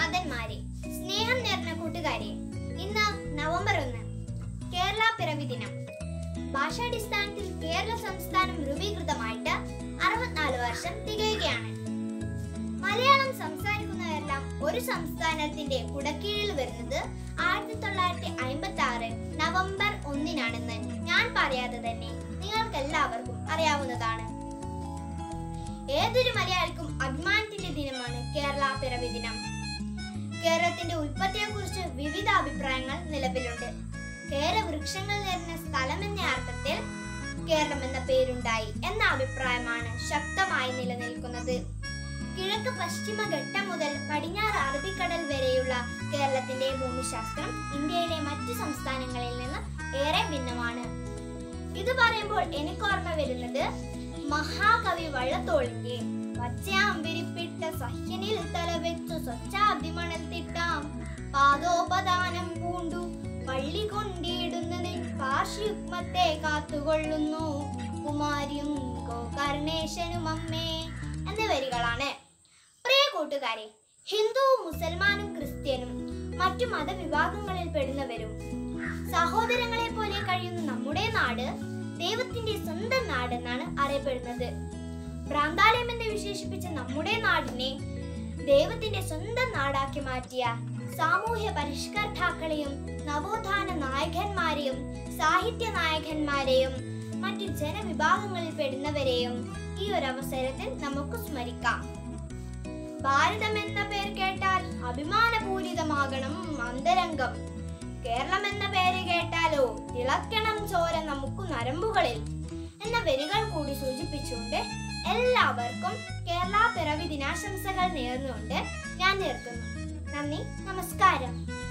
നാഥന്മാരെ സ്നേഹം നേർന്ന കൂട്ടുകാരെ ഇന്ന് നവംബർ ഒന്ന് കേരള പിറവി ദിനം ഭാഷാടിസ്ഥാനത്തിൽ കേരള സംസ്ഥാനം രൂപീകൃതമായിട്ട് അറുപത്തിനാല് വർഷം തികയുകയാണ് മലയാളം സംസാരിക്കുന്നവരെല്ലാം ഒരു സംസ്ഥാനത്തിന്റെ കുടക്കീഴിൽ വരുന്നത് ആയിരത്തി തൊള്ളായിരത്തി അമ്പത്തി ആറ് നവംബർ ഒന്നിനാണെന്ന് ഞാൻ പറയാതെ തന്നെ നിങ്ങൾക്ക് എല്ലാവർക്കും അറിയാവുന്നതാണ് ഏതൊരു മലയാളിക്കും അഭിമാനത്തിന്റെ ദിനമാണ് കേരള പിറവി ദിനം കേരളത്തിന്റെ ഉൽപ്പത്തിയെക്കുറിച്ച് വിവിധ അഭിപ്രായങ്ങൾ നിലവിലുണ്ട് കേരള വൃക്ഷങ്ങൾ നിറഞ്ഞ സ്ഥലം എന്ന അർത്ഥത്തിൽ കേരളം എന്ന പേരുണ്ടായി എന്ന അഭിപ്രായമാണ് ശക്തമായി നിലനിൽക്കുന്നത് കിഴക്ക് പശ്ചിമ ഘട്ടം മുതൽ പടിഞ്ഞാറ് അറബിക്കടൽ വരെയുള്ള കേരളത്തിന്റെ ഭൂമിശാസ്ത്രം ഇന്ത്യയിലെ മറ്റു സംസ്ഥാനങ്ങളിൽ നിന്ന് ഏറെ ഭിന്നമാണ് ഇത് പറയുമ്പോൾ എനിക്ക് ഓർമ്മ വരുന്നത് മഹാകവി വള്ളത്തോളിന്റെ പച്ചയാമ്പിരിപ്പിട്ട സഹ്യനിൽ തലവെച്ചു സ്വച്ഛാഭിമണത്തിട്ടാം പാദോപദാനം പൂണ്ടു പള്ളി കൊണ്ടിടുന്നത് കാർഷിയുഗ്മത്തെ കാത്തുകൊള്ളുന്നു കുമാരിയും ഗോകർണേശനും അമ്മേ എന്ന വരികളാണ് പ്രിയ കൂട്ടുകാരെ ഹിന്ദുവും മുസൽമാനും ക്രിസ്ത്യനും മറ്റു മതവിഭാഗങ്ങളിൽ പെടുന്നവരും സഹോദരങ്ങളെ പോലെ കഴിയുന്ന നമ്മുടെ നാട് ദൈവത്തിന്റെ സ്വന്തം നാട് എന്നാണ് അറിയപ്പെടുന്നത് ഭ്രാന്താലയം എന്ന് വിശേഷിപ്പിച്ച നമ്മുടെ നാടിനെ ദൈവത്തിന്റെ സ്വന്തം നാടാക്കി മാറ്റിയ സാമൂഹ്യ പരിഷ്കർത്താക്കളെയും നവോത്ഥാന നായകന്മാരെയും സാഹിത്യ നായകന്മാരെയും മറ്റു ജനവിഭാഗങ്ങളിൽ പെടുന്നവരെയും ഈ ഒരു അവസരത്തിൽ നമുക്ക് സ്മരിക്കാം ഭാരതം എന്ന പേർ കേട്ടാൽ അഭിമാനപൂരിതമാകണം അന്തരംഗം കേരളം എന്ന പേര് കേട്ടാലോ തിളക്കണം ചോര നമുക്ക് നരമ്പുകളിൽ എന്ന വരികൾ കൂടി സൂചിപ്പിച്ചുകൊണ്ട് എല്ലാവർക്കും കേരള പിറവി ദിനാശംസകൾ നേർന്നുകൊണ്ട് ഞാൻ നിർത്തുന്നു നന്ദി നമസ്കാരം